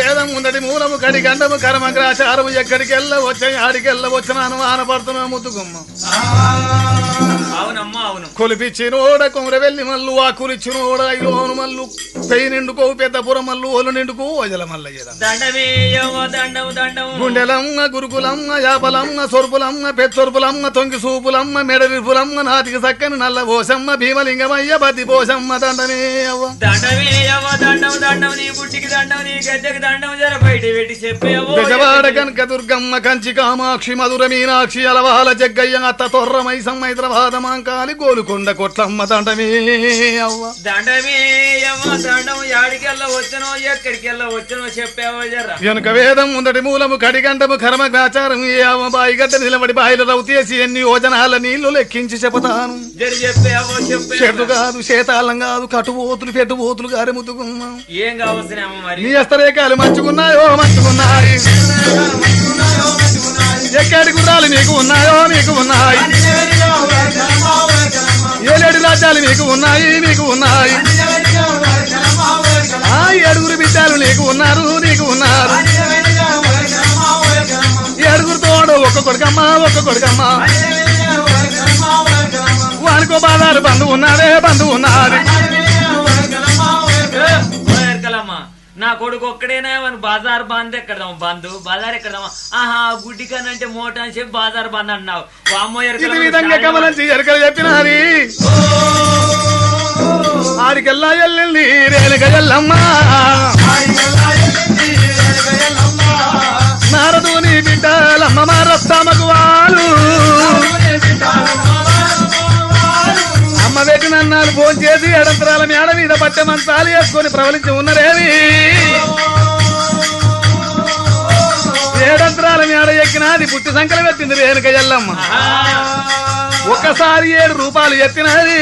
వేదం ముందటి మూలము కడి గండము కర్మగ్రాచారము ఎక్కడికి వెళ్ళ వచ్చాయి ఆడికి వెళ్ళ వచ్చినాను ఆనపడుతున్నా ముద్దుగుమ్మ అవునమ్మా అవును కొలిపిచ్చినోడ కొమర వెళ్ళి మల్లు ఆ కులిచ్చినోడ ఐలోను మల్లు పెయి నిండుకో పెద్దపురం మల్లు ఓలు నిండుకో ఓజల మల్లయ్యద దండమేయవ దండం దండం గుండెలమ్మ గురుకులమ్మ యాపలమ్మ సొరుపులమ్మ పెచ్చొరుపులమ్మ తొంగి సూపులమ్మ మెడవిపులమ్మ నాటికి సక్కని నల్ల పోసమ్మ భీమలింగమయ్య బతి పోసమ్మ దండమే అవ్వ దండమేయవ దండం దండం నీ బుట్టికి దండం నీ గద్దెకి దండం జర బయట పెట్టి చెప్పేవో బెజవాడ కనక దుర్గమ్మ కంచి కామాక్షి మధుర మీనాక్షి అలవాల జగ్గయ్య అత్త తొర్ర మైసమ్మ హైదరాబాద్ మాంకాలి గోలుకొండ కొట్లమ్మ దండమే అవ్వ దండమేయవ దండం యాడికెళ్ళ వచ్చనో ఎక్కడికెళ్ళ వచ్చనో చెప్పేవో జర వెనుక వేదం ముందటి మూలము కడిగంటము కర్మ గాచారం ఏ అవ్వ బాయి గడ్డ నిలబడి బాయిల రౌతేసి ఎన్ని యోజనాల నీళ్లు లెక్కించి చెబుతాను జర చెప్పేవో చెట్టు చెప్పే కాదు శేతాళం కాదు కటుబోతులు పెట్టుబోతులు గారి ముద్దుకున్నాం ఏం కావస్తున్నామో మరి నీ అస్తరేకాలు మంచుకున్నాయో మంచుకున్నాయి ఎక్కడి గుర్రాలు నీకు ఉన్నాయో నీకు ఉన్నాయి ఏలేడు రాజ్యాలు నీకు ఉన్నాయి నీకు ఉన్నాయి ఆ ఏడుగురు బిడ్డలు నీకు ఉన్నారు నీకు ఉన్నారు ఏడుగురు తోడు ఒక్క కొడుకమ్మ ఒక్క కొడుకమ్మ వానికో బాధారు బంధు ఉన్నారే బంధు ఉన్నది ఎరకలమ్మ నా కొడుకు ఒక్కడేనా మన బాజార్ బంద్ ఎక్కడదాం బంధు బాజార్ ఎక్కడదామా ఆహా గుడ్డి కనంటే మోట అని చెప్పి బాజార్ బంద్ అన్నావు వామ్మో ఇది ఎరకలమ్మ, విధంగా చాలా కమలంచి ఎరకలు చెప్పినారి ఆడికెల్లా ఎల్లింది రేలుక ఎల్లమ్మ నారదుని బిడ్డలమ్మ మారస్తామకు వాళ్ళు అమ్మ పెట్టినన్నాలు ఫోన్ చేసి ఎడంతరాల మేడ మీద పట్టె మంచాలు వేసుకొని ప్రవలించి ఉన్నరేవి ఏడంతరాల మేడ ఎక్కినది పుట్టి సంకలం ఎత్తింది రేణుక ఎల్లమ్మ ఒక్కసారి ఏడు రూపాయలు ఎత్తినది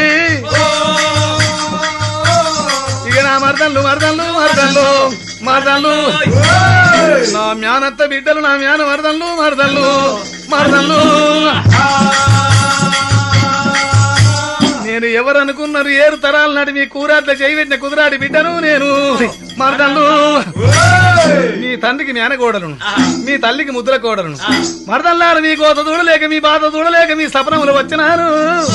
ఇక నా మరదళ్ళు మరదళ్ళు మరదళ్ళు మరదళ్ళు నా మ్యానత్త బిడ్డలు నా మ్యాన మరదళ్ళు మరదళ్ళు మరదళ్ళు నేను ఎవరు అనుకున్నారు ఏరు తరాల నాటి మీ కూరాట్ల చేయబెట్టిన కుదిరాడి బిడ్డను నేను మరదళ్ళు మీ తండ్రికి మేనకోడలను మీ తల్లికి ముద్ర కోడలను మరదల్లారు మీ కోత చూడలేక మీ బాధ చూడలేక మీ సపనములు వచ్చినారు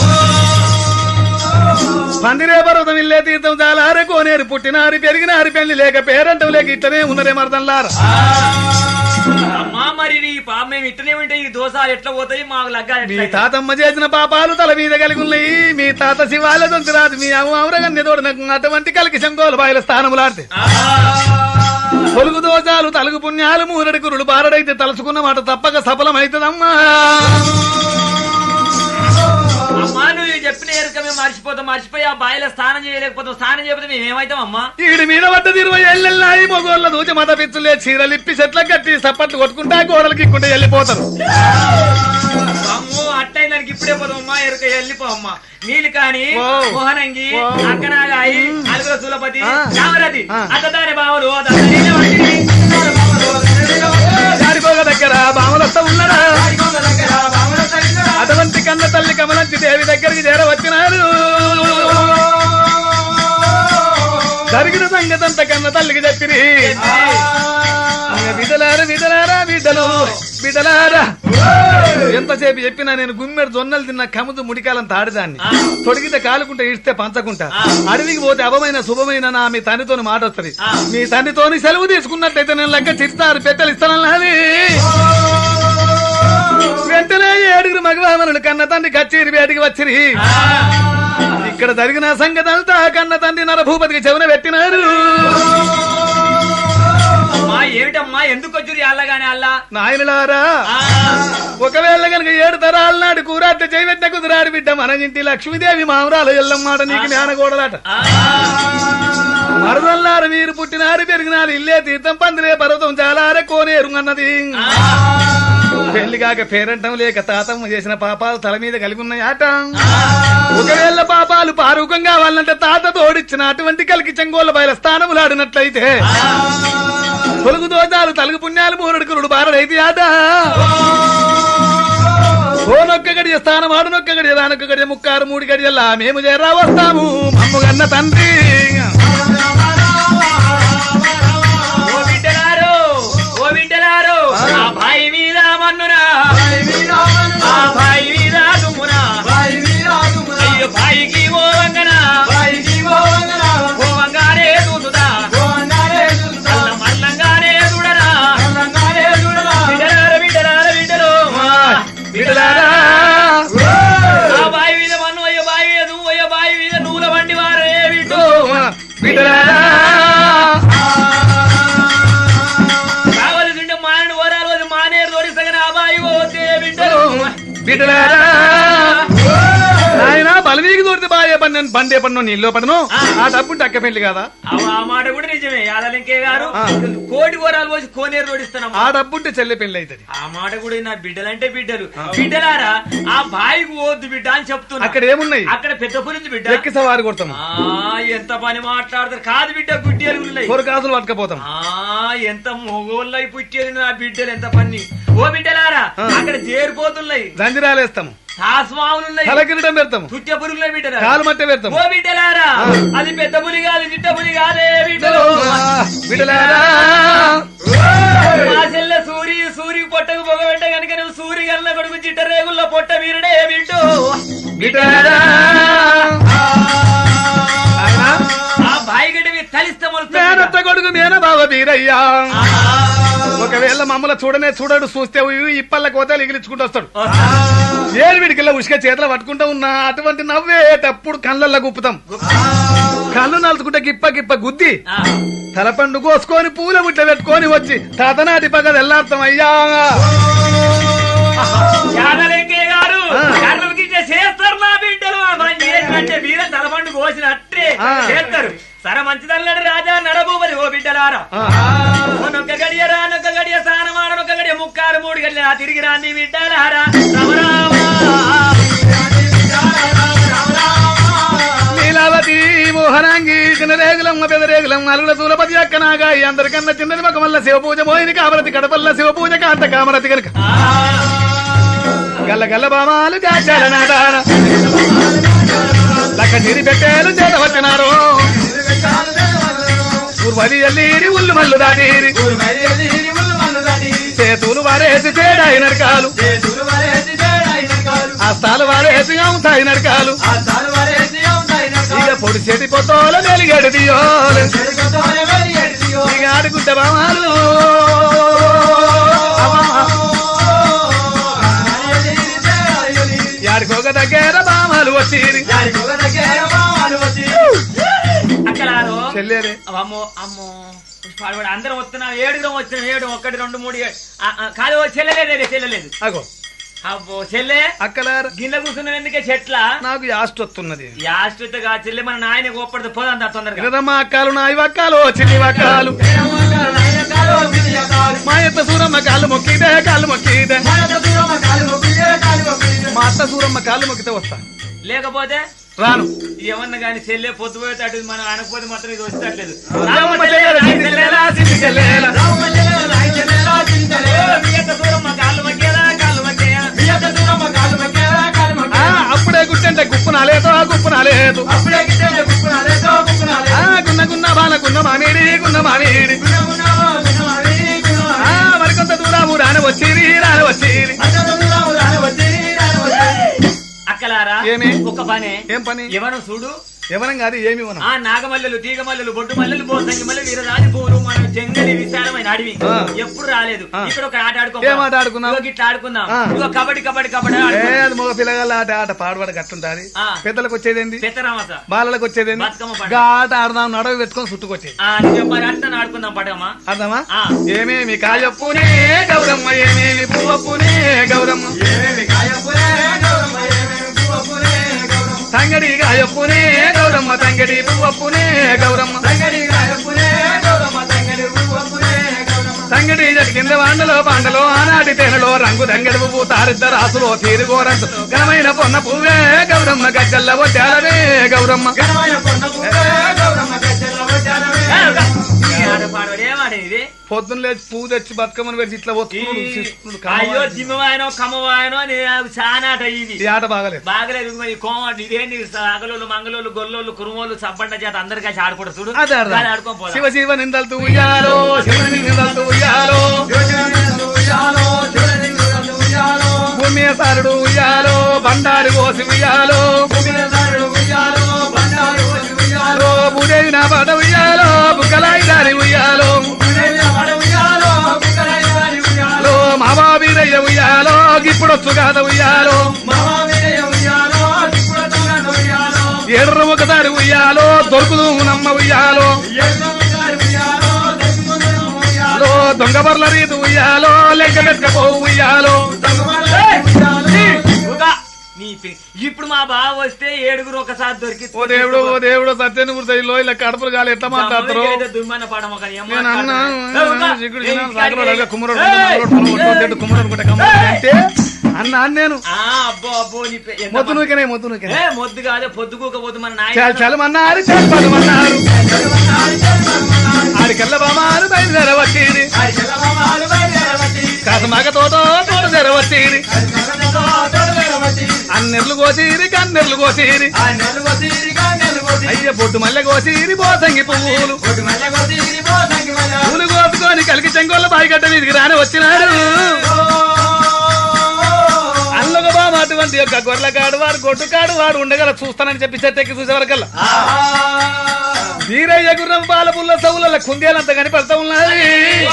పందిరే పర్వతం ఇల్లే తీర్థం చాలారే కోనేరు పుట్టినారు పెరిగినారు పెళ్లి లేక పేరంటం లేక ఇట్లనే ఉన్నరే మరదల్లారు అమ్మా మరి నీ పాప మేము ఇట్టనే ఉంటే ఈ దోసాలు ఎట్లా పోతాయి మాకు లగ్గాలు మీ ఎట్లా తాతమ్మ చేసిన పాపాలు తల మీద కలిగి ఉన్నాయి మీ తాత శివాల రాదు మీ అమ్మ అవరగన్య తోడనకు అటువంటి కలికి శంకోలు బాయిల స్థానములాడితే పొలుగు దోషాలు తలుగు పుణ్యాలు మూరడి కురుడు బారడైతే తలుచుకున్న మాట తప్పక సఫలమైతదమ్మా అమ్మా నువ్వు చెప్పిన ఎరుక మేము మర్చిపోతాం మర్చిపోయి ఆ బాయిలో స్నానం చేయలేకపోతాం స్నానం చేయకపోతే మేము ఏమైతాం అమ్మా ఈడి మీద పడ్డది ఇరవై ఏళ్ళెళ్ళాయి మొగోళ్ళ దూచి మత పిచ్చులే చీరలిప్పి చెట్ల కట్టి సప్పట్లు కొట్టుకుంటా గోడలకి ఇక్కుంటే వెళ్ళిపోతారు అమ్మో అట్టయి దానికి ఇప్పుడే పోదాం అమ్మా ఎరుక వెళ్ళిపో అమ్మా నీళ్ళు కాని ఓ. మోహనంగి ఓ. అక్కనాగాయి అలుగుల సులపతి ఆ. రామరథి ఆ. అత్తదాని బావలు దత్తనీళ్ళ వంటివి. దారికోగ దగ్గర బామలస్త ఉన్నడా అటువంటి కన్న తల్లి కమలంతి దేవి దగ్గరికి చేరవచ్చినారు జరిగిన సంగతంత కన్న తల్లికి చెప్పిరి బిడ్డలారా బిడ్డలారా బిడ్డలు బిడ్డలారా ఎంతసేపు చెప్పినా నేను గుమ్మెడు జొన్నలు తిన్న కముదు ముడికాలం తాడిదాన్ని తొడిగితే కాలుకుంటే ఇస్తే పంచకుంటా అడవికి పోతే అభమైన శుభమైన నా మీ తండ్రితోని మాట వస్తుంది మీ తండ్రితోని సెలవు తీసుకున్నట్టయితే నేను లెక్క చిరుతారు పెట్టెలు ఇస్తానన్నది వెంటనే ఏడుగురు మగవామనులు కన్న తండ్రి కచ్చేరి వేటికి వచ్చిరి ఇక్కడ జరిగిన సంగతి అంతా కన్న తండ్రి నరభూపతికి చెవున పెట్టినారు అమ్మా ఏమిటమ్మా ఎందుకు వచ్చి అల్లగానే అల్లా నాయనలారా ఒకవేళ గనక ఏడు తరాల నాడు కూరాట చేయబెట్టిన కుదిరాడు బిడ్డ మన ఇంటి లక్ష్మీదేవి మామరాలు ఎల్లమ్మాట నీకు జ్ఞానగోడలాట మరదల్లారు మీరు పుట్టినారు పెరిగినారు ఇల్లే తీర్థం పందిరే పర్వతం చాలారే కోనేరు అన్నది పెళ్లి కాక పేరంటం లేక తాతమ్మ చేసిన పాపాలు తల మీద కలిగి ఉన్నాయి ఆట ఒకవేళ పాపాలు పారూకం కావాలంటే తాత తోడిచ్చిన అటువంటి కలికి చెంగోళ్ళ బయల స్థానములాడినట్లయితే పొలుగు దోషాలు తలుగు పుణ్యాలు మూరుడు కురుడు బారడైతే ఆట ఓనొక్క గడియ స్థానం ఆడునొక్క గడియ దానొక్క గడియ ముక్కారు మూడు గడియల్లా మేము చేరా వస్తాము మమ్ముగన్న తండ్రి ఓ బిడ్డలారో నేను బండి పడినో నీళ్ళు పడను ఆ. ఆ డబ్బు అక్క పెళ్లి కదా అవ- ఆ మాట కూడా నిజమే యాదలింకే గారు ఆ. కోటి కూరాలు పోసి కోనేరు రోడిస్తున్నాం ఆ డబ్బు ఉంటే చెల్లి పెళ్లి అవుతుంది ఆ మాట కూడా నా బిడ్డలంటే బిడ్డలు బిడ్డలారా ఆ బాయికి పోవద్దు బిడ్డ అని చెప్తున్నా అక్కడ ఏమున్నాయి అక్కడ పెద్ద పులింది బిడ్డ ఎక్కి సవారి కొడతాము ఆ ఎంత పని మాట్లాడతారు కాదు బిడ్డ గుడ్డి ఉన్నాయి కొరకాసులు పట్టుకపోతాం ఆ ఎంత మొగోళ్ళై పుట్టేది నా బిడ్డలు ఎంత పని ఓ బిడ్డలారా ఆ. అక్కడ చేరిపోతున్నాయి జంజిరాలేస్తాము తాస్మాములున్నాయి తలకిరీటం పెడతాము తుట్టె పురుగులే బిడ్డలారా కాలు మట్టి పెడతాము ఓ బిడ్డలారా ఆ. అది పెద్ద పులి కాదు చిట్ట పులి కాదే బిడ్డలు బిడ్డలారా మా చెల్లె సూరి సూరి పొట్టకు పొగబెట్ట కనుక నువ్వు సూరి గల్ల కొడుకు చిట్ట రేగుల్లో పొట్ట వీరుడే బిడ్డు బిడ్డలారా ఆయన ఆ బాయి గడ్డి తలిస్తే మేనత్త కొడుకు మేన బావ బీరయ్యా మొలుస్తుంది. ఒకవేళ మమ్మల్ని చూడనే చూడడు చూస్తే ఉయ్యి ఇప్పల్ల కోతలు ఎగిలించుకుంటూ వస్తాడు ఆ. ఏడు వీడికిల్లా ఉసుక చేతిలో పట్టుకుంటూ ఉన్నా అటువంటి నవ్వేటప్పుడు కళ్ళల్లో గుప్పుతాం కళ్ళు నలుచుకుంటే గిప్ప గిప్ప గుద్ది ఆ. తలపండు కోసుకొని పూల ముట్ల పెట్టుకొని వచ్చి తాతనాటి పగ వెళ్ళార్థం అయ్యా యాదలింగయ్య గారు ఆ. కర్రలకి ఇచ్చే చేస్తారు నా బిడ్డలు మనం చేసినట్టే వీర తలపండు కోసినట్టే ఆ. చేస్తారు సరే మంచిదన్నాడు రాజా నడబూబలి ఓ బిడ్డలారా ఆ. నొక్క గడియ రా నొక్క గడియ స్నానమాడ నొక్క గడియ ముక్కారు మూడు గడియ తిరిగి రాని బిడ్డలారా రమరామా నీలావతి మోహనాంగి చిన్న రేగులమ్మ పెద్ద రేగులమ్మ అల్లుల సూలపతి అక్క నాగా ఈ అందరికన్నా చిన్నది ఒక మల్ల శివ పూజ మోహిని కామరతి కడపల్ల శివ పూజ కాంత కామరతి కనుక గల్ల గల్ల బామాలు గాచాల నాదాన లక్క చిరి పెట్టేలు చేత వచ్చినారు ఊర్వలి ఎల్లీరి ఉల్లు మల్లు దాటీరి చేతులు వారేసి తేడాయి నరకాలు అస్తాలు వారేసి అవుతాయి నరకాలు ఇక పొడి చెటి పొత్తోల వెలిగడు దియోలు ఇక ఆడుకుంట బామాలు యాడికోక దగ్గర బామాలు వచ్చిరి అక్కలారు చెల్లేరే అమ్మో అమ్మో పాడబడి అందరం వస్తున్నాం ఏడుగురం వచ్చినాం ఏడు ఒకటి రెండు మూడు ఏ- ఆ, ఆ, కాదు ఓ చెల్లెలేదు చెల్లెలేదు అగో అబ్బో చెల్లె అక్కలార గిన్నె కూర్చున్నాం ఎందుకే చెట్ల నాకు యాస్ట్ వస్తున్నది యాశ్వతగా చెల్లె మన నాయన కోపడితే పోదంతా తొందరగా వినదమ్మా అక్కాలు నాయి వక్కాలు చిన్ని వక్కాలు మా యొక్క సూరమ్మ కాళ్ళు మొక్కిదే కాళ్ళు మొక్కిదే మా అత్త సూరమ్మ కాళ్ళు మొక్కితే వస్తా లేకపోతే రాను ఏమన్నా కానీ చెల్లె పొద్దు పోయేటట్టు మనం అనకపోతే మాత్రం ఇది వచ్చేటట్లేదు రామమ్మ చెల్లెల, చిన్ని చెల్లెల, చిన్ని చెల్లెల. ఆ, అప్పుడే గుట్టంటే గుప్పు నాలేదు గుప్పు నాలేదు ఆ, గున్న గున్న బాల గున్న మానేడి గున్న మానేడి ఆ, మరికొంత దూరము రాని వచ్చిరి రాని వచ్చిరి అక్కలారా ఏమి? ఒక పనే ఏం పని ఎవరు చూడు ఎవరం కాదు ఏమి ఇవ్వను ఆ నాగమల్లెలు తీగ మల్లెలు బొడ్డు మల్లెలు బోసంగి మల్లెలు వీరరాజు పూలు మన జంగలి విశాలమైన అడవి ఆ. ఎప్పుడు రాలేదు ఆ. ఇక్కడ ఒక ఆట ఆడుకో ఏం ఆట ఆడుకుందాం? ఇదిగో ఇట్లా ఆడుకుందాం ఆ. ఇదిగో కబడ్డీ కబడ్డీ కబడ్డీ ఏ ఆడుకుందాం. అది మగ పిల్లగాళ్ళ ఆట ఆట పాడుబడ కట్టుంటాది ఆ. పెద్దలకు వచ్చేదేంది పెత్తరామస బాలలకు వచ్చేదేంది బతుకమ్మ పండుగ. గా ఆట ఆడదాం నడవ పెట్టుకొని చుట్టుకొచ్చేది ఆ నువ్వు మరి అట్లా ఆడుకుందాం పడమా అర్థమా ఆ. ఏమేమి కాయప్పునే గౌరమ్మ ఏమేమి పువ్వప్పునే గౌరమ్మ తంగడి గాయప్పునే గౌరమ్మ తంగడి పువ్వప్పునే గౌరమ్మ తంగడి జటి కింద వాండలో పాండలో ఆనాటి తేనెలో రంగు తంగడి పువ్వు తారిద్ద రాసులో తీరుగోరంత ఘనమైన పొన్న పువ్వే గౌరమ్మ గజ్జల్ల వడ్డాలనే గౌరమ్మ ఈ ఆట పాడవాడు ఏమాట ఇది పొద్దున్న లేచి పూజ వచ్చి బతుకమ్మను పెట్టి ఇట్లా ఈ- ఒత్తుకున్నాడు, శిస్తున్నాడు, అయ్యో కమ్మవాడు. జిమ్మవాయనో కమ్మవాయనో అని చానాట ఇది ఈ ఆట బాగలేదు బాగలేదు మరి కోమటి ఇదేంటి అగలోళ్ళు మంగళోళ్ళు గొల్లోళ్ళు కురుమోళ్ళు సబ్బండ చేత అందరు కలిసి ఆడుకుంటారు చూడు అదే అర్థం. దాన్ని ఆడుకోని పోదాం. శివ శివ నిందలతో ఉయ్యాలో శివ నిందలతో ఉయ్యాలో భూమి సారుడు ఉయ్యాలో బండారు కోసి ఉయ్యాలో ఓ భూదేవి నా పాట ఉయ్యాలో బుక్కలాయి దారి ఉయ్యాలో లో మా బాబీరయ్య ఉయ్యాలో గిప్పుడొచ్చు కాద ఉయ్యాలో ఎర్ర ఒకసారి ఉయ్యాలో దొరుకుదు నమ్మ ఉయ్యాలో లో దొంగ బర్ల రీతి ఉయ్యాలో లెక్క పెట్టుకపో ఉయ్యాలో ఊగా. నీ పి- ఇప్పుడు మా బావ వస్తే ఏడుగురు ఒకసారి దొరికి ఓ దేవుడు ఓ దేవుడు సత్యని గుర్తయిలో ఇలా కడుపులు గాలి ఎట్లా మాట్లాడతారు దుమ్మన్న పడమ కానీ ఏం నేను అన్నా మాట్లాడతారు? చిక్కుడు ఏయ్, తిన్నాను, సాకులోడు అడిగా, కుమ్మరోడు ఏయ్, కుమ్మరోడు పొలం కొట్టుకొని తింటూ కుమ్మరోడు కొట్టే కమ్మరోడు అంటే అన్నా అని నేను ఆ, అబ్బో అబ్బో నీ పే- ఎంత మొద్దు నూకనే మొద్దు నూకనే ఏ మొద్దు కాదే పొద్దుకోకపోతే మన చాలు నాయన చలమన్నారు చలమన్నారు ఆడి కళ్ళ బామారు బయలుదేరవచ్చేది కాస మగ తోట తోట తెరవచ్చేది అన్నెర్లు కోసిరి కన్నెర్లు కోసిరి అయ్య బొడ్డు మల్లె కోసిరి బోసంగి పువ్వులు పూలు కోసుకొని కలికి చెంగోళ్ళ బాయిగడ్డ మీదికి రాని వచ్చినాడు అల్లొక బామ అటువంటి యొక్క గొర్రెల కాడు వాడు గొడ్డు కాడు వాడు ఉండగల చూస్తానని చెప్పి చెట్టెక్కి చూసేవరకల్లా వీరయ్య గుర్రం పాల పుల్ల సవుల కుందేలంత కనిపడతా ఉన్నది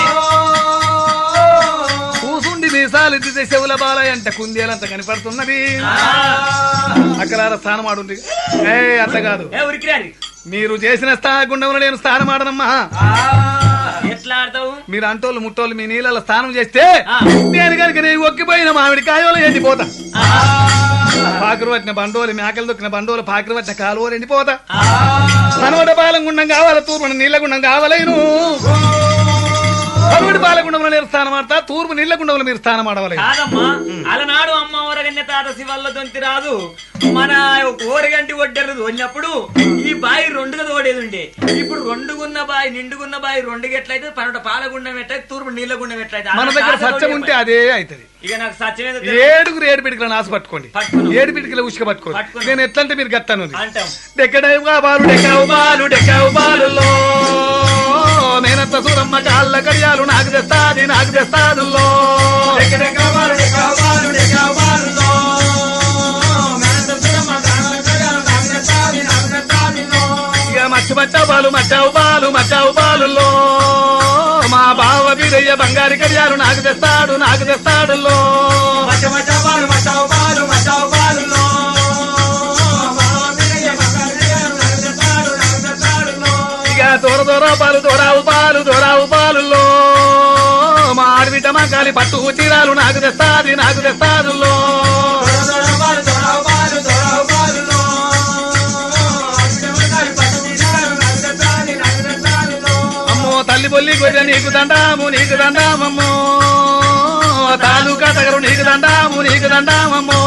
కూసుండి మీసాలు ఇద్దితే చెవుల బాలయ్య అంటే కుందేలంత కనిపడుతున్నది అక్కడ స్థానం ఆడుంది ఏ అంత కాదు ఏ ఉరికిరాని మీరు చేసిన స్థా గుండంలో నేను స్థానం ఆడనమ్మా ఎట్లా ఆడతావు మీరు అంటోళ్ళు ముట్టోళ్ళు మీ నీళ్ళలో స్నానం చేస్తే ఆ. నేను కనుక నేను ఒక్కిపోయిన మామిడి కాయోలు ఎండిపోతా పాకురు పట్టిన బండోలు మేకలు దొక్కిన బండోలు పాకురు పట్టిన కాలువలు ఎండిపోతా పనవడ పాలగుండం కావాలా తూర్పు నీళ్ళగుండం కావాలను పనవడి పాలగుండంలో నేను స్థానం ఆడతా తూర్పు నీళ్ళగుండంలో మీరు స్థానం ఆడవాలి కాదమ్మా అలనాడు అమ్మ ఓరగన్య తాత శివల్ల దొంతి రాదు మన ఓరగంటి ఒడ్డెరు తోడినప్పుడు ఈ బాయి రెండుగా తోడేది ఉండే ఇప్పుడు రెండుగున్న బాయి నిండుగున్న బాయి రెండుగా ఎట్లయితే పన్నెండు పాలగుండం ఎట్లయితే తూర్పు నీళ్ళగుండం ఎట్లయితే మన అలా దగ్గర కాదు సత్యం తోడే ఉంటే బాయి. అదే అవుతుంది ఇక నాకు సత్యమేదో ఏడుగురు ఏడు పిడికలను ఆశ పట్టుకోండి పట్టుకున్నాం. ఏడు పిడికల ఉసుక పట్టుకోండి పట్టుకున్నాం. నేను ఎట్లంటే మీరు గత్తాను అంటాం డెక్కడేవుగా బాలు డెక్కవు బాలు డెక్కవు బాలులో నేనంత సూరమ్మ కాళ్ళ కడియాలు నాకు తెస్తాది నాకు తెస్తాదుల్లో ఇక మచ్చి మచ్చావు బాలు మచ్చావు బాలు మచ్చావు బాలుల్లో మా బావ వీరయ్య బంగారు కడియాలు నాకు తెస్తాడు నాకు తెస్తాడుల్లో ఇక దూర దూర పాలు దూరావు పాలు దూరావు పాలుల్లో మా ఆడబిడ్డ మా కాలి పట్టు చీరాలు నాకు తెస్తాది నాకు తెస్తాదుల్లో అమ్మో తల్లి బొల్లి గొర్రె నీకు దండాము నీకు దండామమ్మో తాలూకా తగరు నీకు దండాము నీకు దండామమ్మో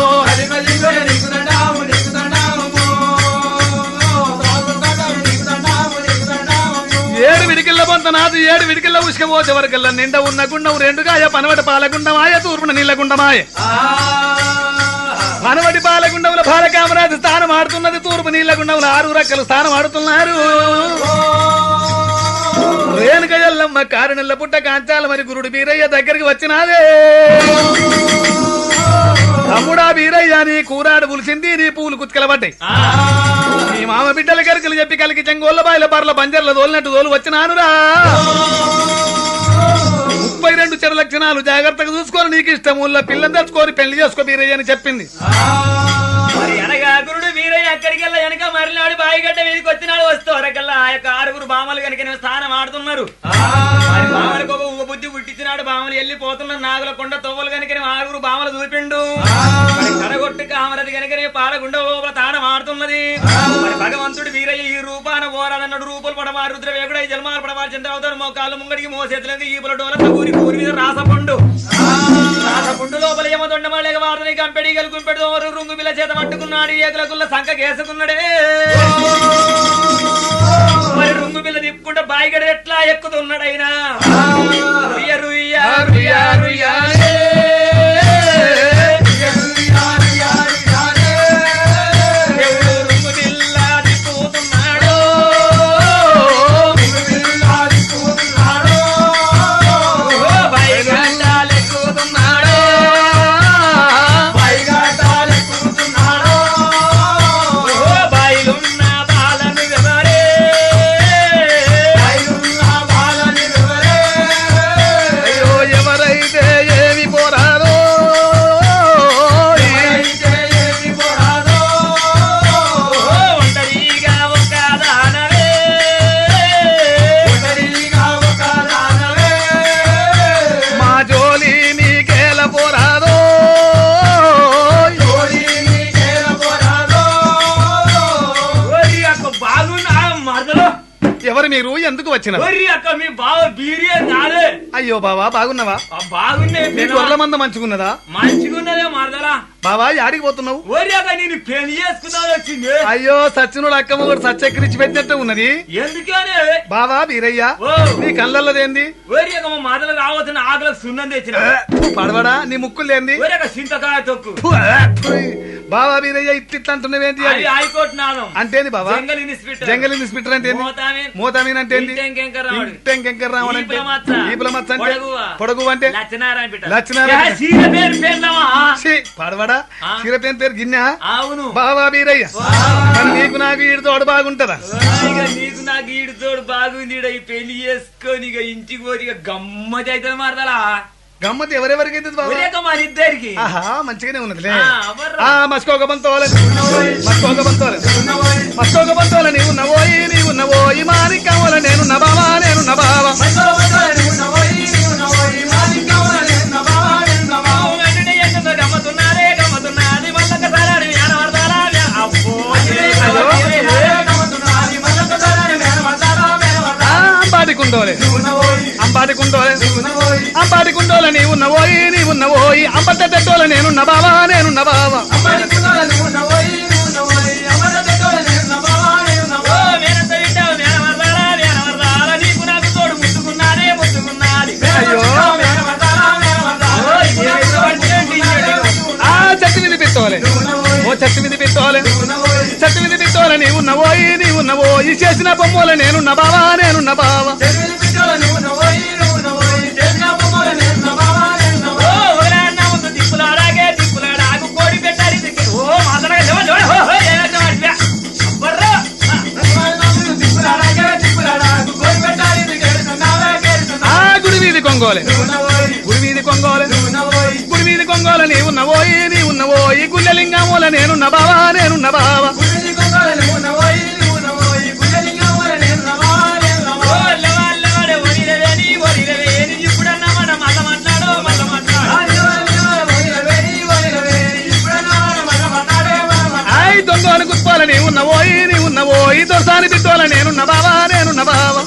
ఏడు విడికిల్ల పొంత నాదు ఏడు విడికిల్ల ఉసుకపోతే వరకల్లా నిండ ఉన్న గుండం రెండుగాయ పనవట పాలగుండమాయ తూర్పున నీళ్ళగుండమాయ పనవటి పాలగుండంలో బాలకామరాజు స్థానం ఆడుతున్నది తూర్పు నీళ్ళగుండంలో ఆరు రక్కలు స్థానం ఆడుతున్నారు రేణుక ఎల్లమ్మ కారణెల్ల పుట్ట కాంచాల మరి గురుడు బీరయ్య దగ్గరికి వచ్చినాదే తమ్ముడా బీరయ్య నీ కూరాడు పులిసింది నీ పూలు కుత్కలబడ్డాయి నీ మామ బిడ్డల కరుకలు చెప్పి కలికి చెంగోళ్ళ బాయిల బర్ల బంజర్ల తోలినట్టు తోలు వచ్చినానురా ముప్పై రెండు చెర లక్షణాలు జాగ్రత్తగా చూసుకొని నీకు ఇష్టం ఊళ్ళో పిల్లని తెచ్చుకొని పెళ్లి చేసుకో బీరయ్య అని చెప్పింది మరి అనగా గురుడు వీరయ్య అక్కడికి వెళ్ళ వెనక మరినాడు బాయిగడ్డ మీదకి వచ్చినాడు వస్తూ వరకల్లా ఆ యొక్క ఆరుగురు బామలు కనుక స్థానం ఆడుతున్నారు మరి బామలకు ఒక ఊగ బుద్ధి పుట్టించినాడు బామలు వెళ్ళిపోతున్నారు నాగుల కొండ తొవ్వలు కనుక ఆరుగురు బామలు చూపిండు మరి కడగొట్టు కామరది కనుక పాలగుండ లోపల తాడం ఆడుతున్నది మరి భగవంతుడు వీరయ్య ఈ రూపాన ఓరాదన్నాడు రూపులు పడవా రుద్ర వేగుడై జన్మాలు పడవా చంద్రవతారు మోకాళ్ళు ముంగడికి మోసేతులకి ఈపుల డోల ఊరి ఊరి మీద రాసపండు రాసపుండు లోపల ఏమో దొండమాలేక వార్తని కంపెడి గెలుకుంపెడు రుంగు బిల్ల చేత పట్టుకున్నాడు ఏకులకుల్ల సంఖ కేసుకున్నాడే మరి రుంగు బిల్ల తిప్పుకుంటే బాయిగడ ఎట్లా ఎక్కుతున్నాడైనా రుయ్య రుయ్య రుయ్య రుయ్య దేవుడు రుంగు బిల్ల తిప్పుతున్నాడు ఓ బాయిగడ్డలు ఎక్కుతున్నాడు ఓ బాయిలున్న బాలను ఎవరే అయ్యో ఎవరైతే ఏమి ఎందుకు వచ్చినావు ఒరి అక్క మీ బావ బీరియే కాదే అయ్యో బావా బాగున్నావా ఆ బాగున్నాయి నీ గొర్రెల మంద మంచుకున్నదా మంచిగున్నదే మరదలా బావా యాడికి పోతున్నావు ఒరి అక్క నేను పెళ్లి చేసుకుందాం వచ్చింది అయ్యో సచ్చినుడు అక్కమ్మ కూడా సచ్చెక్కిరిచి పెట్టినట్టు ఉన్నది ఎందుకనే బావా బీరయ్య ఓ నీ కళ్ళల్లదేంది ఒరి అక్క మా మరదలు రావచ్చిన ఆకలకు సున్నం తెచ్చిన పడవడా నీ ముక్కులేంది ఒరి అక్క చింతకాయ తొక్కు బావా బీరయ్య ఇట్లా ఇట్లా అంటున్నావేంటి అది అని హైకోర్టు నాదం అంటేంది బావా జంగల్ ఇన్స్పెక్టర్ జంగల్ ఇన్స్పెక్టర్ అంటే ఏంది మోతామీన్. మోతామీన్ అంటే ఏంది ఇంటెంకెంకర్ రావుడు. ఇంటెంకెంకర్ రావడం అంటే ఈపుల మచ్చ. ఈపుల మచ్చ అంటే పొడగువ. పొడగు అంటే లచ్చనారాయణ బిడ్డ లచ్చనారాయణ. ఏ, సీర పేరు పేర్లవా ఛీ, పడవడా ఆ. చిరపేన్ పేరు గిన్నె అవును బావా బీరయ్య మరి నీకు నాకు ఈడు తోడు బాగుంటదా ఇక నీకు నాకు ఈడు తోడు బాగుంది ఈడ ఈ పెళ్లి చేసుకొని ఇక ఇంటికి పోయి ఇక గమ్మతి అయితే మారదలా గమ్మత్ ఎవరెవరికైతే బావా ఒరేక మన ఇద్దరికి ఆహా మంచిగానే ఉన్నదిలే ఆ, అవర్రా. ఆ మస్కోక బంతోల మస్కోక బంతోల మస్కోక బంతోల నీవు నవోయి నీవు నవోయి మాని కావాల నేను నబావా నేను నబావా వెంటనే ఎంతో గమ్మతున్నారే గమ్మతున్నాది మళ్ళొక సలాడి మేనవర్దాలా మే- అబ్బో, అయ్యో. ఆ, అంబాటి కుండోలే అంబాటి కుండోలే అంబాటి కుండోల నీవు నవోయి నీవు నవోయి అంబట తెట్టోల నేను నబావా నేను నబావా ఓ, మేనత్త వింటావు, మేనవర్దాలా, మేనవర్దాలా, నీకు నాకు తోడు ముట్టుకున్నానే, ముట్టుకున్నాది. అయ్యో. ఓ, ఏమిటి పట్టుకోండి, ఇయ్యండి. ఆ చెట్టు మీద పెట్టోలే ఓ చెట్టు మీద పెట్టోలే చెట్టు మీద పెట్టోల నీవు నవోయి నీవు నవోయి చేసిన బొమ్మల నేను నబావా నేను నబావా ఓ, ఒకరాన్న ముందు దిక్కులాడాగే, దిక్కులాడాగు, కోడి పెట్టాలి దిక్కు. ఓ, మాతనగా లేవ, లేవ, హో, హో, ఏదైనా వాడివే. అబ్బర్రా. ఆ గుడి వీధి కొంగోలే గుడి వీధి కొంగోలే గుడి వీధి కొంగోల నీవు నవోయి నీవు నవోయి గుళ్ళలింగమూల నేను నబావా నేను నబావా ఓ, లేవ, లేవడే, ఒరిలవేని, ఒరిలవేని, ఇప్పుడన్నా మన మల్ల మాట్లాడు, మల్ల మాట్లాడు. ఆయ్ దొంగను గుప్పాల నీవు నవోయి నీవు నవోయి దొరసాని బిడ్డోల నేను నబావా నేను నబావా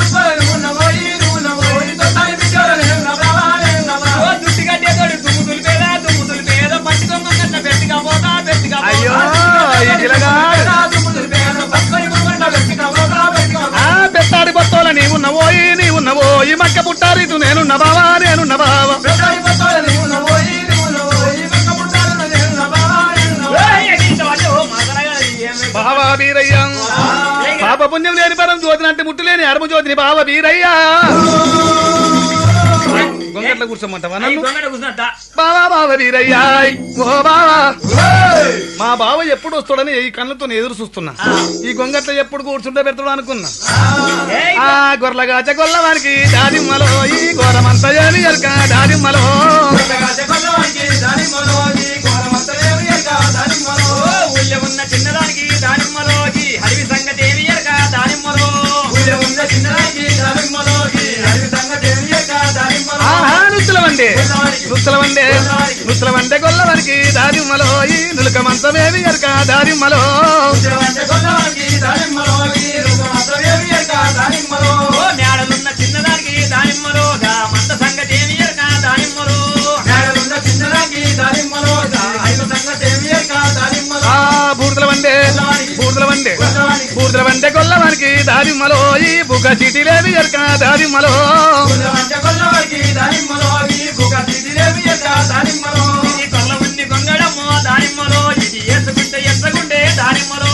ఓ, దుట్టి కట్టేతోడు దుమ్ము దులిపేదా, దుమ్ము దులిపేదా, పట్టుకోమ్మ కన్న పెట్టిగా పోతా, పెట్టిగా పోతా, అయ్యో పెట్టిగా ఈ గిలగా ఆ పెత్తాడి బొత్తోల నీవు నవోయి నీవు నవోయి మక్క పుట్టారితు నేను నబావా నేను నబావా ఓ, ఎగిరిత వాడు, ఓ, మాతనగా ఏమి బావా బీరయ్య పాప పుణ్యం లేని పరం జ్యోతినంటే ముట్టులేని అరుము జ్యోతిని బావ బీరయ్యా గొంగట్ల కూర్చోమంటావా ఈ నన్ను దొంగడ కూర్చున్నట్ట. బావా బావ వీరయ్యా ఓ బావా మా బావ ఎప్పుడు వస్తాడని ఈ కళ్ళతో ఎదురు చూస్తున్నా ఈ గొంగట్ల ఎప్పుడు కూర్చుంటే పెడతాడు అనుకున్నా ఏయ్, ఆ గొర్రెగాచ గొల్లవానికి దానిమ్మలో ఈ ఘోరమంత ఏమి ఎరక దానిమ్మలో ఓ, ఊళ్ళో ఉన్న చిన్నదానికి దానిమ్మలోకి హరివి సంగతి ఏమి ఎరక దానిమ్మలో ఆహా నుత్తుల వండే నుత్తుల వండే నుత్తుల వండే గొల్లవానికి దానిమ్మలో ఈ నులక మంచమేమి ఎరక దానిమ్మలో ఓ మేడలున్న చిన్నదానికి దానిమ్మలో గా మంద సంగతి ఏమి ఎరక దానిమ్మలో ఆ బూర్దల వండే బూర్దల వండే బూర్దల వండే గొల్లవానికి దానిమ్మలో ఈ బుగ చీటిలేమి ఎరక దానిమ్మలో ఇది కొల్ల ఉంది గొంగడమ్మో దానిమ్మలో ఇది ఎత్తుకుంటే ఎత్తకుంటే దానిమ్మలో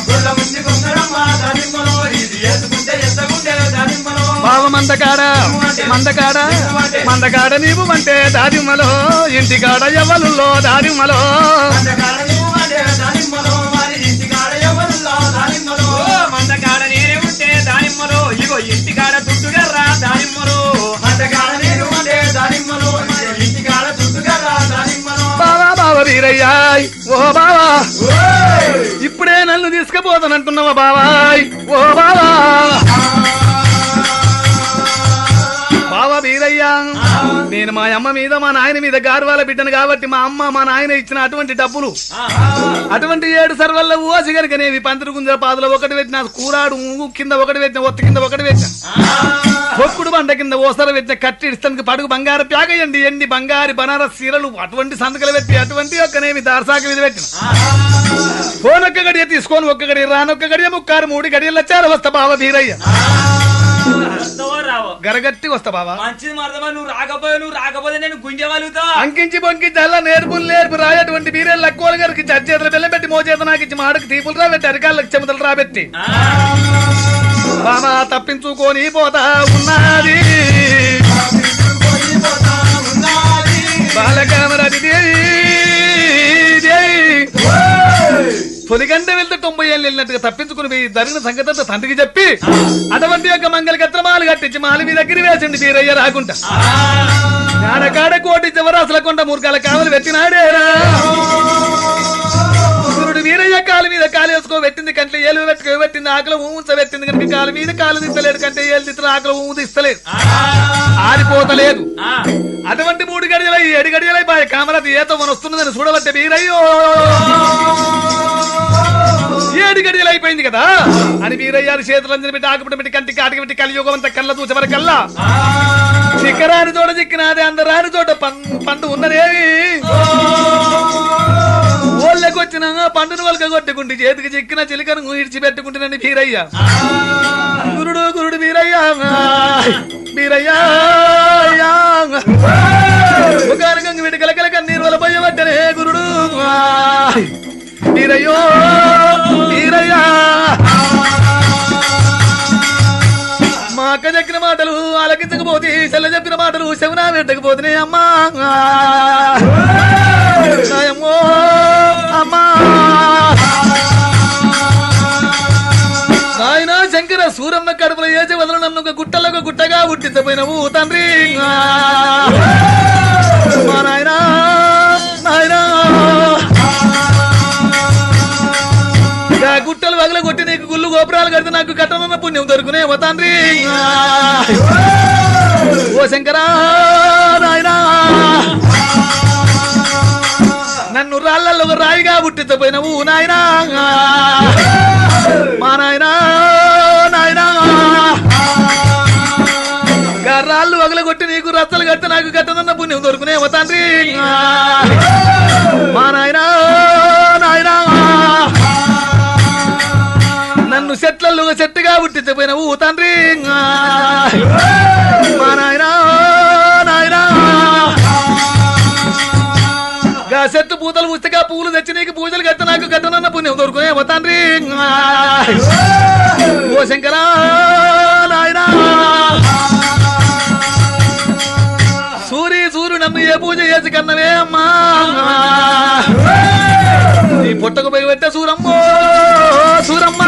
బావ మందకాడ మందకాడ మందకాడ నీవు అంటే దారిమ్మలో ఇంటికాడ ఎవ్వలుల్లో దారిమ్మలో ఓ మందకాడ నేనే ఉంటే దానిమ్మలో ఇగో ఇంటికాడ దుడ్డుగర్రా దానిమ్మలో బావా బావ వీరయ్యాయ్ ఓ బావా ఇప్పుడే నన్ను తీసుకుపోతానంటున్నావా బావాయ్ ఓ బావా బావా వీరయ్యా నేను మా అమ్మ మీద మా నాయన మీద గార్వాల బిడ్డను కాబట్టి మా అమ్మ మా నాయన ఇచ్చిన అటువంటి డబ్బులు అటువంటి ఏడు సర్వల్ల ఓసి గనుకనేవి పంతులు గుంజల పాదులు ఒకటి పెట్టిన కూరాడు ఊగు కింద ఒకటి పెట్టిన ఒత్త కింద ఒకటి పెట్టిన పొక్కుడు బండ కింద ఓసర పెట్టిన కట్టి ఇస్తానికి పడుగు బంగారు ప్యాగయండి ఎండి బంగారు బనారస్ సీరలు అటువంటి సంతకలు పెట్టి అటువంటి ఒక్కనేమి దారసాక మీద పెట్టిన ఫోన్ ఒక్క గడియ తీసుకొని ఒక్క గడియ రానొక్క గడియ ముక్కారు మూడు గడియలు వచ్చారు వస్తా బావ వీరయ్య వస్తావో రావో గరగట్టి వస్తా బావా మంచిది మరదమా నువ్వు రాకపోతే నువ్వు రాకపోతే నేను గుంజవాలుగుతా అంకించి పొంకించి అలా నేర్పులు నేర్పు రాయటువంటి వీరే లక్కువల గారికి చచ్చేతలు బెల్లం పెట్టి మోచేత నాకు ఇచ్చి మాడకు తీపులు రాబెట్టి అరికాళ్ళకి చెమతలు రాబెట్టి బామా తప్పించుకొని పోతా ఉన్నది బాలకామరాది దేవి దేవి తొలిగంట వెళ్తే తొంభై ఏళ్ళు వెళ్ళినట్టుగా తప్పించుకుని పోయి జరిగిన సంగతి అంతా తండ్రికి చెప్పి అటువంటి యొక్క మంగళ కత్రమాలు కట్టించి మాలి మీ దగ్గర వేసిండి వీరయ్య రాకుండా కాడ కోటి చివరాసుల కొండ మూర్ఖాల కావలు పెట్టినాడేరా గురుడు వీరయ్య కాలు మీద కాలు వేసుకో పెట్టింది కంటే ఏలు పెట్టుకో పెట్టింది ఆకలి ఊంచ పెట్టింది కనుక కాలు మీద కాలు దిస్తలేడు కంటే ఏలు దిస్తున్న ఆకలి ఊ దిస్తలేదు ఆరిపోతలేదు అటువంటి మూడు గడియలై ఏడు గడియలై బాయ్ కామరతి ఏతో మన వస్తున్నదని చూడబట్టే వీరయ్యో ఏడు గడియలు అయిపోయింది కదా అని వీరయ్యారు చేతులంజని పెట్టి ఆకుపడి పెట్టి కంటికి ఆటకి పెట్టి కలియుగం అంతా కళ్ళ చూసే వరకల్లా చిక్కరాని చోట చిక్కినాది అందరాని చోట పం- పండు ఉన్నదేవి ఓళ్ళకి వచ్చిన పండును వలక కొట్టుకుంటే చేతికి చిక్కిన చిలికను ఇడిచి పెట్టుకుంటున్నాను వీరయ్య గురుడు గురుడు వీరయ్య వీరయ్య ఒకనకంగా వీడి కలకల కన్నీరు వల పోయబట్టనే గురుడు వీరయ్యో వీరయ్యా మా అక్క చెప్పిన మాటలు ఆలకించకపోతే చెల్ల చెప్పిన మాటలు శవనా పెట్టకపోతున్నాయి అమ్మా నాయమ్మో అమ్మా నాయన శంకర సూరమ్మ కడుపులో ఏచి వదలు నన్ను ఒక గుట్టలో ఒక గుట్టగా పుట్టించపోయినవు తండ్రి మా నాయన నాయనా ఆ గుట్టలు వగల కొట్టి నీకు గుళ్ళు గోపురాలు కడితే నాకు కట్టనున్న పుణ్యం దొరుకునే ఓ తండ్రి ఓ శంకరా నాయనా నన్ను రాళ్ళల్లో ఒక రాయిగా పుట్టించపోయినవు నాయనా మా నాయనా నాయనా గా రాళ్ళు వగల కొట్టి నీకు రచ్చలు కడితే నాకు కట్టనున్న పుణ్యం దొరుకునే ఓ తండ్రి మా నాయనా నాయనా నన్ను చెట్లలో ఒక చెట్టుగా పుట్టించపోయినవు తండ్రి మా నాయనా నాయనా గా చెట్టు పూతలు పుస్తగా పూలు తెచ్చి నీకు పూజలు కట్ట నాకు కట్టనన్న పుణ్యం దొరుకునే ఓ తండ్రి ఓ శంకరా నాయనా సూరి సూర్యుడు నన్ను ఏ పూజ చేసి కన్నవే అమ్మా నీ పుట్టకు పోయి పెట్టే సూరమ్మో సూరమ్మ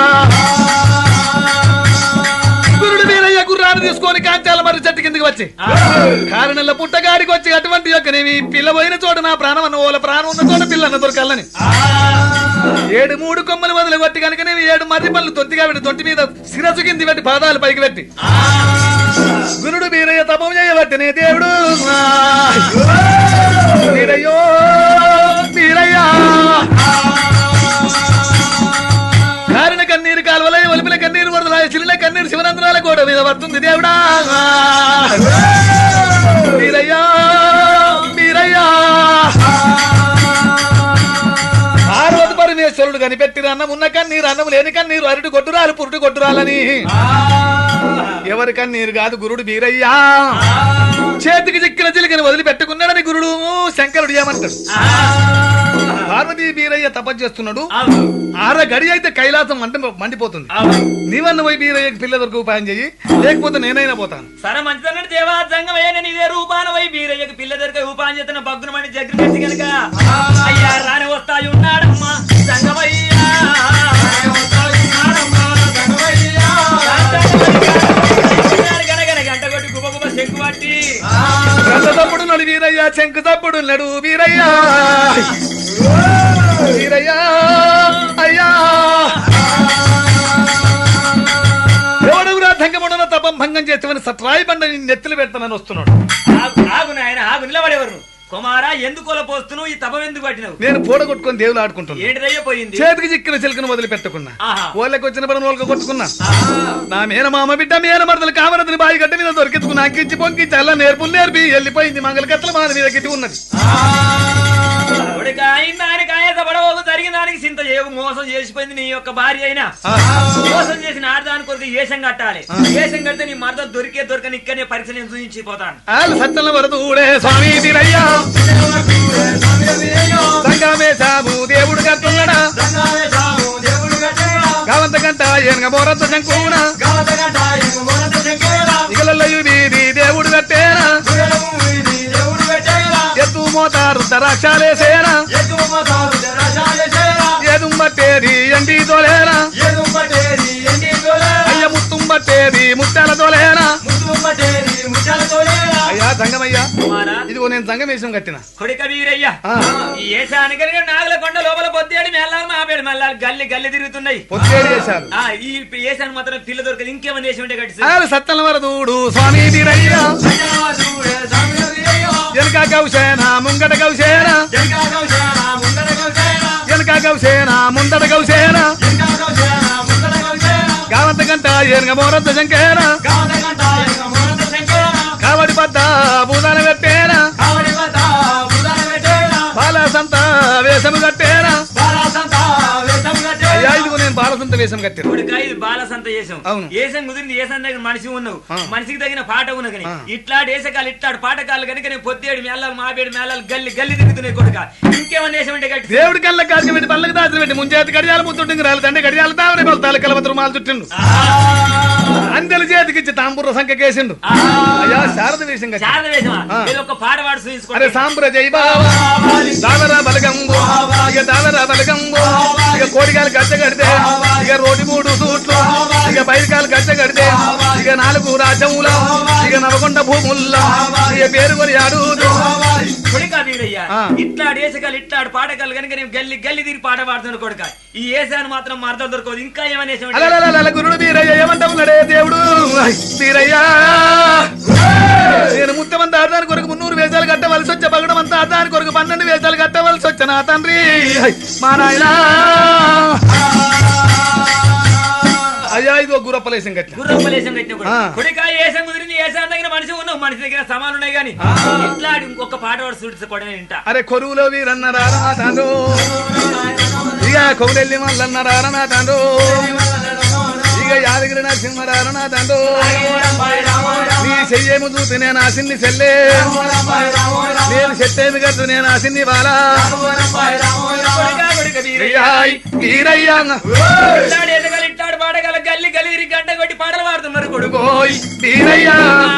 గురుడు వీరయ్య గుర్రాన్ని తీసుకొని కాంచాల మరి చెట్టు కిందకి వచ్చి కారణంలో పుట్టగాడికి వచ్చి అటువంటి యొక్క నేను పిల్ల పోయిన చోట నా ప్రాణం అన్న ఓల ప్రాణం ఉన్న చోట పిల్లన్న దొరకాలని ఏడు మూడు కొమ్మలు వదిలి కొట్టి కనుక నేను ఏడు మర్రి పళ్ళు తొత్తిగా పెట్టి తొట్టి మీద శిరసు కింది పెట్టి పాదాలు పైకి పెట్టి గురుడు వీరయ్య తపం చేయబట్టినే దేవుడు వీరయ్యో వీరయ్యా కారిన కన్నీరు కాలువలై ఒలిపిన కన్నీరు వరదలాయ చిలిన కన్నీరు శివనందనాల గోడ మీద పడుతుంది దేవుడా వీరయ్యా వీరయ్యా ఆ రోజు పరమేశ్వరుడు కనిపెట్టిన అన్నం ఉన్న కన్నీరు అన్నం లేని కన్నీరు అరుడు కొట్టురాలు పురుడు కొట్టురాలని ఎవరి కన్నీరు కాదు గురుడు వీరయ్యా చేతికి చిక్కిన చిలికని వదిలిపెట్టుకున్నాడని గురుడు శంకరుడు ఏమంటాడు పార్వతీ వీరయ్య తపస్సు చేస్తున్నాడు ఆర గడి అయితే కైలాసం మంట మండిపోతుంది నీవన్న పోయి వీరయ్యకి పిల్ల దొరికి ఉపాయం చెయ్యి లేకపోతే నేనైనా పోతాను సరే మంచిదన్నాడు దేవా జంగం అయ్యా నేను ఇదే రూపాన పోయి వీరయ్యకు పిల్ల దొరికే ఉపాయం చేస్తున్న బగ్గున మని దగ్గర కట్టి కనుక అయ్యా రాని వస్తాయి ఉన్నాడమ్మా జంగమయ్యా గనగన గంట కొట్టి గుబ గుబ శంకు పట్టి గంట తప్పుడు నడు వీరయ్య శంకు తప్పుడు నడు వీరయ్య వీరయ్య అయ్యా ఎవడు తంగముడన తపం భంగం చేసి ఎటువంటి సత్రాయి బండ నీ నెత్తులు పెడతానని వస్తున్నాడు ఆగు ఆగు నాయన ఆగు నిలబడేవారు కుమారా ఎందుకు పోస్తున్నావు ఈ తపం ఎందుకు పట్టినావు నేను పూడ కొట్టుకొని దేవులు ఆడుకుంటున్నా ఏంటిదయ్యో పోయింది చేతికి చిక్కిన చిలుకను వదిలి పెట్టుకున్నా ఆహా. వాళ్ళకి వచ్చిన పని వాళ్ళకి కొట్టుకున్నా నా మేన మామ బిడ్డ మేన మరదలు కామరదని బాయి గడ్డ మీద దొరికించుకుని అంకించి పొంకించి అలా నేర్పులు నేర్పి వెళ్ళిపోయింది మంగళ కత్తల మాన మీద గిట్టి ఉన్నది కొడుకా, అయిన దానికి ఆయత పడవకు జరిగిన దానికి చింత చేయకు మోసం చేసిపోయింది నీ యొక్క భార్య అయినా మోసం చేసిన ఆడదాని కొరకు ఏషం కట్టాలి ఏషం కడితే నీ మరద దొరికే దొరకని ఇక్కడనే పరీక్ష నేను చూపించిపోతాను ఆలు సత్తల వరదు ఊడే స్వామి వీరయ్యా సంగమే సాబు దేవుడు కట్టున్నాడా కావంత గంట ఏనుగ మోరత్త శంకునా ఇగలయ్యు వీధి దేవుడు కట్టేనా ఎత్తు మోతారు దరాక్షాలేసేనా ఏదు బట్టేది ఎండి తోలేనా అయ్య ముత్తుం బట్టేది ముత్యాల తోలేనా అయ్యా సంగమయ్యా కుమారా ఇదిగో నేను సంగమేశం కట్టిన కొడుక వీరయ్య ఆ. ఈ ఏసానికి నాగల కొండ లోపల పొద్దేడు మెల్లాలి మాపేడు మెల్లాలి గల్లి గల్లి తిరుగుతున్నాయి పొత్తేడు చేశారు ఆ ఈ ఏసాన్ని మాత్రం పిల్ల దొరకదు ఇంకేమన్నా చేసి ఉంటే కట్టి ఆలు సత్తల వరదూడు స్వామి వీరయ్యా వెనక గౌసేన ముంగట గౌసేన వెనక గౌసేన ముందట గౌసేన కావంత గంట ఏనుగ మోరత్త శంకేన కావడి పద్ద భూదాన కట్టేనా బాలసంత వేషము కట్టేనా అయ్యా ఇదిగో నేను బాలసంత వేషం కట్టాను కొడుక ఇది బాలసంత చేసాం అవును. ఏసం కుదిరింది ఏసం దగ్గర మనిషి ఉన్నావు ఆ. మనిషికి తగిన పాట ఉన్నది కానీ ఆ. ఇట్లాంటి ఏసకాలు ఇట్లాంటి పాటకాలు కనుక నేను పొద్దేడు మేళాలు మాపేడు మేళాలు గల్లి గల్లి తిరుగుతున్నాయి కొడుక ఇంకేమన్నా వేసం ఉంటే కట్టి దేవుడి కళ్ళ కాసి పెట్టి పళ్ళకి దాచి పెట్టి ముంచేతి గడియాలు ముత్తుంటుంది రాలి తండ్రి గడియాలు తావరే బలతాలు కలవతరు మాలు చుట్టిండు అందరి చేతికిచ్చి తాంబూర సంఖ్య కేసిండు అయ్యా శారద వేషం కట్టాను శారద వేషమా ఆ. ఇది ఒక పాట పాడు అరే చూసుకోండి సాంబుర జై బావా దావరా బలగంబు ఇక దావరా బలగంబు ఇక కోడికాయలు గచ్చ కడితే ఇక రోటి మూడు సూట్లు ఇక బయటకాయలు గచ్చ కడితే ఇక నాలుగు రాజ్యముల ఇక నవకొండ భూముల్ల ఇక పేరు కొని అడుగుతూ కొడుక వీరయ్య ఆ. ఇట్లాడు ఏసకాలు ఇట్లాడు పాటకాలు కనుక నేను గల్లి గల్లి తిరిగి పాట పాడుతున్నాడు కొడుక ఈ ఏసాన్ని మాత్రం మరదలు దొరకదు ఇంకా ఏమైనా వేషం ఉంటే అలలలలల గురుడు వీరయ్య ఏమంటావున్నాడే దేవుడు ఐ, వీరయ్యా నేను ముత్తమంత ఆదాని కొరకు మున్నూరు వేషాలు కట్టవలసి వచ్చే పగడమంతా ఆదాని కొరకు పన్నెండు వేషాలు కట్టవలసి వచ్చే నా తండ్రి ఐ, మా నాయనా అయ్యా ఇదిగో గురప్పలేసం కట్టిన గుర్రప్ప లేసం కట్టినప్పుడు ఆ. కొడుక ఏసం కుదిరింది ఏసం దగ్గర మనిషి ఉన్నావు మనిషి దగ్గర సమానం ఉన్నాయి కానీ ఇట్లా ఇంకొక పాట పాడు చూసుకోవడం వింటా అరే కొరువులో వీరన్నారా నా తండ్రు ఇక కొగులెల్లి మల్లన్నారా నా తండ్రు ఇక యాదగిరి నరసింహరారా నా తండ్రు నీ చెయ్యేము చూసి నేను ఆసిన్ని చెల్లే నేను చెట్టేమి కట్టు నేను ఆసిన్ని బాలా కొడుకా, కొడుక వీరయ్య. అయ్యాయ్, వీరయ్యా ఇట్లాడు ఏసకాలు ఇట్లాడు పాటకాలు గల్లి గల్లి తిరిగి గంట కొట్టి పాటలు పాడుతున్నారు కొడుకు ఓయ్ వీరయ్యా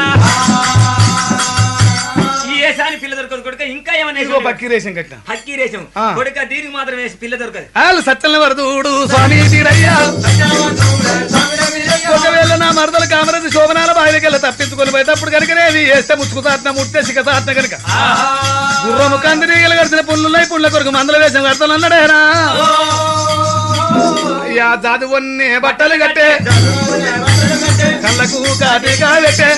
ఈ ఏసాని పిల్ల దొరకదు కొడుక ఇంకా ఏమైనా ఇదిగో బక్కిరేషన్ కట్టిన హక్కీ రేషం ఆ. కొడుక దీనికి మాత్రం వేసి పిల్ల దొరకదు ఆలు సత్యన వరదూడు స్వామి వీరయ్యా ఒకవేళ నా మరదలు కామరది శోభనాల బాయిలకెళ్ళ తప్పించుకొని పోయేటప్పుడు కనుకనేవి వేస్తే ముచ్చుకు సాటిన ముట్టే సిక్క సాటిన కనుక గుర్రము కందిరీగలు కడిచిన పుల్లున్నాయి పుల్ల కొరకు మందల వేషం కడతాను అన్నాడేనా యా చదువున్నే బట్టలు కట్టే కళ్ళకు కాటిగా పెట్టే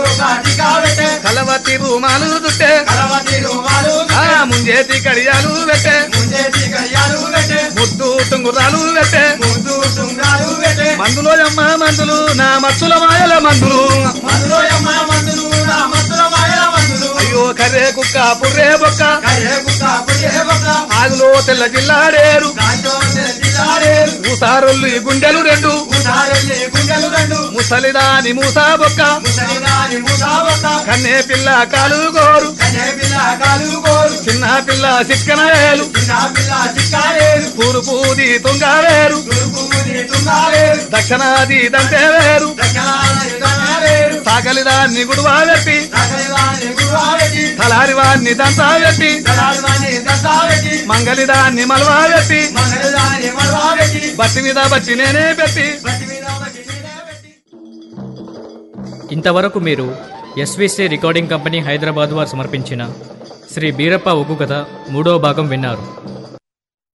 కలవతి రూమాలు దుట్టే ఆ ముంజేతి కడియాలు పెట్టే ముద్దు టుంగురాలు పెట్టే మందులో అమ్మ మందులు నా మత్తుల మాయల మందులు అయ్యో కర్రే కుక్క పుర్రే బొక్క ఆగులో తెల్ల జిల్లాడేరు ఊసారొల్లు ఈ గుండెలు రెండు ముసలిదాని మూసా బొక్క కన్నే పిల్ల కాలు గోరు చిన్న పిల్ల చిక్కనవేలు తూర్పుది తుంగావేరు దక్షిణాది దంతే వేరు సాగలి దాన్ని గుడువా పెట్టి తలారి వాడిని దంతా పెట్టి మంగలి దాన్ని మలవా పెట్టి బట్టి మీద బట్టి నేనే పెట్టి ఇంతవరకు మీరు ఎస్విసి రికార్డింగ్ కంపెనీ హైదరాబాద్ వారు సమర్పించిన శ్రీ బీరప్ప ఒగ్గు కథ మూడవ భాగం విన్నారు